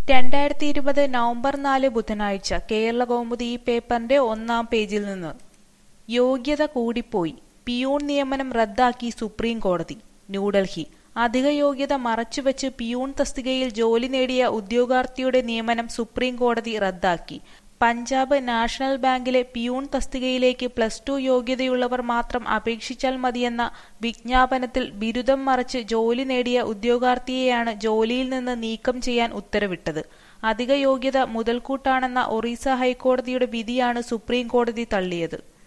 രണ്ടായിരത്തി ഇരുപത് നവംബർ നാല് ബുധനാഴ്ച കേരളകൗമുദി ഈ പേപ്പറിന്റെ ഒന്നാം പേജിൽ നിന്ന് യോഗ്യത കൂടിപ്പോയി പിയൂൺ നിയമനം റദ്ദാക്കി സുപ്രീം കോടതി ന്യൂഡൽഹി അധിക യോഗ്യത മറച്ചുവെച്ച് പിയൂൺ തസ്തികയിൽ ജോലി നേടിയ ഉദ്യോഗാർത്ഥിയുടെ നിയമനം സുപ്രീം കോടതി റദ്ദാക്കി പഞ്ചാബ് നാഷണൽ ബാങ്കിലെ പിയൂൺ തസ്തികയിലേക്ക് പ്ലസ് ടു യോഗ്യതയുള്ളവർ മാത്രം അപേക്ഷിച്ചാൽ മതിയെന്ന വിജ്ഞാപനത്തിൽ ബിരുദം മറച്ച് ജോലി നേടിയ ഉദ്യോഗാർത്ഥിയെയാണ് ജോലിയിൽ നിന്ന് നീക്കം ചെയ്യാൻ ഉത്തരവിട്ടത് അധിക യോഗ്യത മുതൽക്കൂട്ടാണെന്ന ഒറീസ ഹൈക്കോടതിയുടെ വിധിയാണ് സുപ്രീം കോടതി തള്ളിയത്